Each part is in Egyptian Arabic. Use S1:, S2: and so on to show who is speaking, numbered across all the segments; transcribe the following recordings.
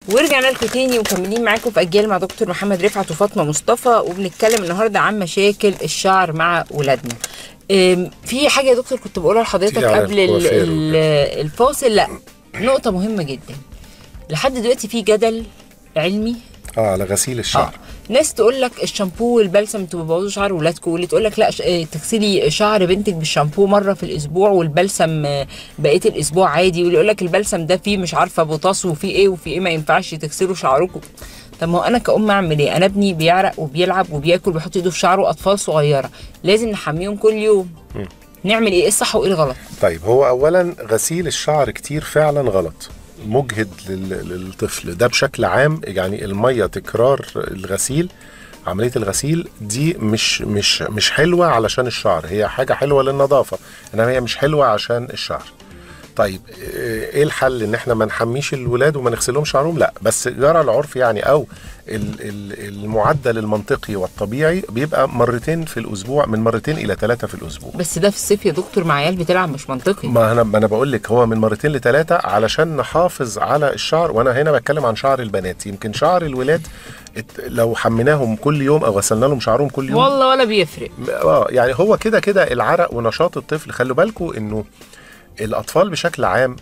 S1: ورجعنا لكم تاني ومكملين معاكم في اجيال مع دكتور محمد رفعت وفاطمه مصطفى وبنتكلم النهارده عن مشاكل الشعر مع ولادنا أم، في حاجه يا دكتور كنت بقولها لحضرتك
S2: تيجي على
S1: قبل ال-
S2: الكوافير
S1: ال- الفاصل لا نقطه مهمه جدا لحد دلوقتي في جدل علمي
S2: اه على غسيل الشعر
S1: ناس تقول لك الشامبو والبلسم انتوا بتبوظوا شعر ولادكم واللي تقول لك لا ش- اه، تغسلي شعر بنتك بالشامبو مره في الاسبوع والبلسم اه، بقيه الاسبوع عادي واللي يقول لك البلسم ده فيه مش عارفه بوتاس وفيه ايه وفيه ايه ما ينفعش تغسلوا شعركم طب ما هو انا كأم اعمل ايه؟ انا ابني بيعرق وبيلعب وبياكل بيحط ايده في شعره اطفال صغيره لازم نحميهم كل يوم نعمل ايه؟ ايه الصح وايه الغلط؟
S2: طيب هو اولا غسيل الشعر كتير فعلا غلط مجهد لل- للطفل ده بشكل عام يعني الميه تكرار الغسيل عمليه الغسيل دي مش مش مش حلوه علشان الشعر هي حاجه حلوه للنظافه انما هي مش حلوه عشان الشعر طيب ايه الحل ان احنا ما نحميش الولاد وما نغسلهمش شعرهم لا بس جرى العرف يعني او ال- ال- المعدل المنطقي والطبيعي بيبقى مرتين في الاسبوع من مرتين الى ثلاثه في الاسبوع
S1: بس ده في الصيف يا دكتور مع عيال بتلعب مش منطقي
S2: ما انا ما انا بقول لك هو من مرتين لثلاثه علشان نحافظ على الشعر وانا هنا بتكلم عن شعر البنات يمكن شعر الولاد ات- لو حميناهم كل يوم او غسلنا لهم شعرهم كل يوم
S1: والله ولا بيفرق
S2: اه يعني هو كده كده العرق ونشاط الطفل خلوا بالكم انه الاطفال بشكل عام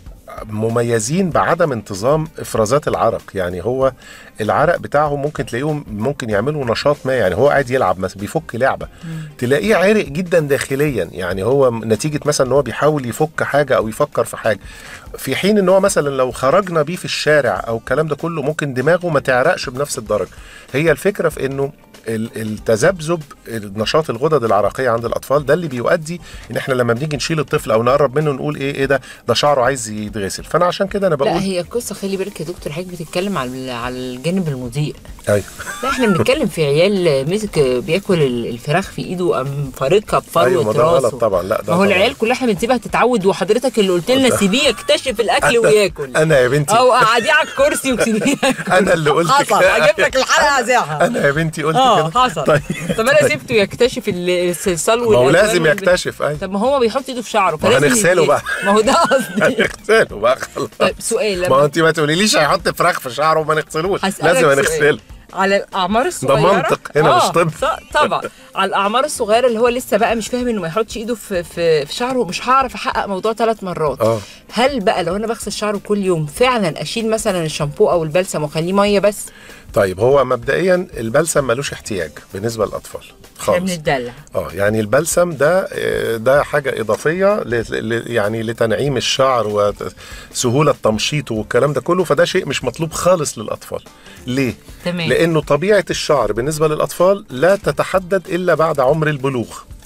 S2: مميزين بعدم انتظام افرازات العرق يعني هو العرق بتاعهم ممكن تلاقيهم ممكن يعملوا نشاط ما يعني هو قاعد يلعب مثلا بيفك لعبه تلاقيه عرق جدا داخليا يعني هو نتيجه مثلا ان هو بيحاول يفك حاجه او يفكر في حاجه في حين ان هو مثلا لو خرجنا بيه في الشارع او الكلام ده كله ممكن دماغه ما تعرقش بنفس الدرجه هي الفكره في انه ال- التذبذب نشاط الغدد العرقيه عند الاطفال ده اللي بيؤدي ان احنا لما بنيجي نشيل الطفل او نقرب منه نقول ايه ايه ده ده شعره عايز يتغسل فانا عشان كده انا
S1: لا
S2: بقول
S1: هي القصه خلي بالك يا دكتور حضرتك بتتكلم على على الجانب المضيء
S2: ايوه
S1: لا احنا بنتكلم في عيال مسك بياكل ال- الفراخ في ايده قام فارقها بفروه
S2: ايوه ما ده
S1: راسه
S2: غلط طبعا لا ده
S1: ما هو
S2: طبعاً.
S1: العيال كلها احنا بنسيبها تتعود وحضرتك اللي قلت لنا سيبيه يكتشف الاكل وياكل
S2: انا يا بنتي
S1: او قعديه على الكرسي وسيبيه ياكل.
S2: انا اللي قلت
S1: حصل
S2: كده.
S1: هجيب لك الحلقه اذاعها
S2: انا يا بنتي قلت
S1: اه
S2: كده
S1: حصل
S2: طيب
S1: طب انا سبته يكتشف ال- الصلصال
S2: ما هو
S1: والألوان
S2: لازم
S1: والب-
S2: يكتشف ايوه
S1: طب ما هو بيحط ايده في شعره
S2: ما
S1: فلازم
S2: هنغسله
S1: يديه.
S2: بقى.
S1: ما هو ده قصدي
S2: هنغسله بقى خلاص
S1: طيب سؤال
S2: ما هو
S1: لما
S2: انت ما تقوليليش هيحط فراخ في شعره وما نغسلوش
S1: هسألك
S2: لازم
S1: سؤال.
S2: هنغسله
S1: على الاعمار الصغيره
S2: منطق هنا مش طب.
S1: ص- طبعا على الاعمار الصغيره اللي هو لسه بقى مش فاهم انه ما يحطش ايده في في, في شعره مش هعرف احقق موضوع ثلاث مرات
S2: اه.
S1: هل بقى لو انا بغسل شعره كل يوم فعلا اشيل مثلا الشامبو او البلسم واخليه ميه بس
S2: طيب هو مبدئيا البلسم ملوش احتياج بالنسبه للاطفال
S1: احنا
S2: خالص
S1: بنتدلع
S2: اه يعني البلسم ده آه، ده حاجه اضافيه ل- ل- يعني لتنعيم الشعر وسهوله تمشيطه والكلام ده كله فده شيء مش مطلوب خالص للاطفال ليه
S1: تمام.
S2: لانه طبيعه الشعر بالنسبه للاطفال لا تتحدد الا بعد عمر البلوغ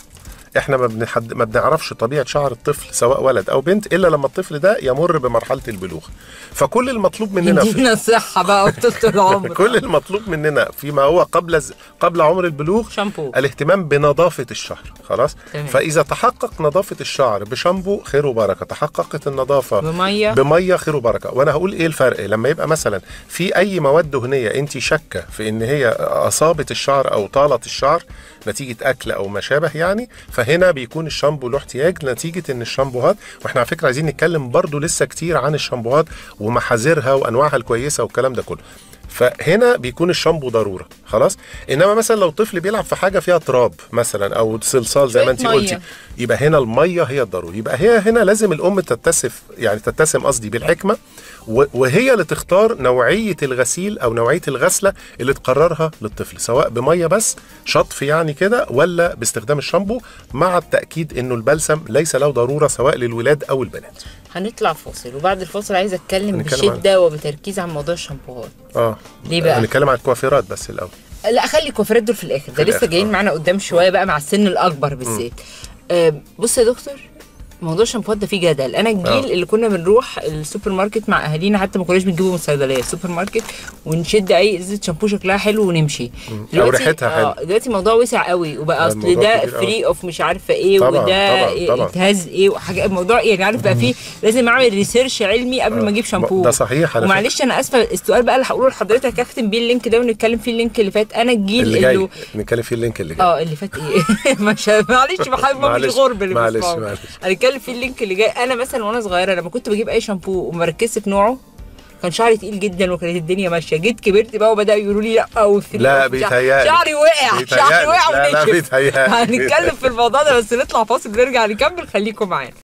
S2: احنا ما بنحد... ما بنعرفش طبيعه شعر الطفل سواء ولد او بنت الا لما الطفل ده يمر بمرحله البلوغ فكل المطلوب مننا في...
S1: يدينا الصحه بقى وطول العمر
S2: كل المطلوب مننا فيما هو قبل ز... قبل عمر البلوغ
S1: شامبو
S2: الاهتمام بنظافة الشعر خلاص
S1: تمام.
S2: فإذا تحقق نظافة الشعر بشامبو خير وبركة تحققت النظافة
S1: بميه
S2: بمية خير وبركة وأنا هقول إيه الفرق لما يبقى مثلا في أي مواد دهنية أنت شاكة في إن هي أصابت الشعر أو طالت الشعر نتيجة أكل أو ما شابه يعني فهنا بيكون الشامبو له احتياج نتيجة إن الشامبوهات وإحنا على فكرة عايزين نتكلم برضو لسه كتير عن الشامبوهات ومحاذيرها وأنواعها الكويسة والكلام ده كله فهنا بيكون الشامبو ضروره خلاص انما مثلا لو طفل بيلعب في حاجه فيها تراب مثلا او صلصال زي ما انت
S1: شوية
S2: قلتي
S1: مية.
S2: يبقى هنا الميه هي الضروري يبقى هي هنا لازم الام تتسف يعني تتسم قصدي بالحكمه و- وهي اللي تختار نوعيه الغسيل او نوعيه الغسله اللي تقررها للطفل سواء بميه بس شطف يعني كده ولا باستخدام الشامبو مع التاكيد انه البلسم ليس له ضروره سواء للولاد او البنات
S1: هنطلع فاصل وبعد الفاصل عايزه اتكلم
S2: هنتكلم عن-
S1: بشده وبتركيز عن موضوع الشامبوهات
S2: اه
S1: ليه بقى؟
S2: هنتكلم عن الكوافيرات بس الاول
S1: لا خلي الكوافيرات دول في الاخر ده
S2: في
S1: لسه
S2: الآخر،
S1: جايين
S2: آه.
S1: معانا قدام شويه بقى مع السن الاكبر بالذات آه بص يا دكتور موضوع الشامبوهات ده فيه جدل انا الجيل
S2: آه.
S1: اللي كنا بنروح السوبر ماركت مع اهالينا حتى ما كناش بنجيبه من الصيدليه السوبر ماركت ونشد اي ازازه شامبو شكلها حلو ونمشي
S2: أو ريحتها حلو.
S1: اه دلوقتي الموضوع وسع قوي وبقى
S2: آه،
S1: اصل
S2: الموضوع
S1: ده
S2: كبير أوي.
S1: فري اوف مش عارفه ايه
S2: طبعاً،
S1: وده
S2: طبعاً،
S1: إيه
S2: طبعاً.
S1: اتهز ايه وحاجه الموضوع يعني عارف بقى فيه لازم اعمل ريسيرش علمي قبل ما اجيب شامبو
S2: ده صحيح على
S1: ومعلش انا اسفه السؤال بقى اللي هقوله لحضرتك اختم بيه اللينك ده ونتكلم فيه اللينك اللي فات انا الجيل
S2: اللي جاي
S1: اللي
S2: نتكلم فيه اللينك اللي جاي
S1: اه اللي فات ايه مش معلش بحب ما
S2: معلش،
S1: فيش غرب اللي
S2: معلش،
S1: بيسمعوا.
S2: معلش.
S1: هنتكلم في اللينك اللي جاي انا مثلا وانا صغيره لما كنت بجيب اي شامبو وما ركزت في نوعه كان شعري تقيل جدا وكانت الدنيا ماشيه جيت كبرت بقى وبداوا يقولوا لي لا وفي
S2: لا بيتهيألي
S1: شعري وقع
S2: بيتهيألي.
S1: شعري وقع
S2: لا، لا،
S1: ونشف
S2: بيتهيألي.
S1: هنتكلم في الموضوع ده بس نطلع فاصل نرجع نكمل خليكم معانا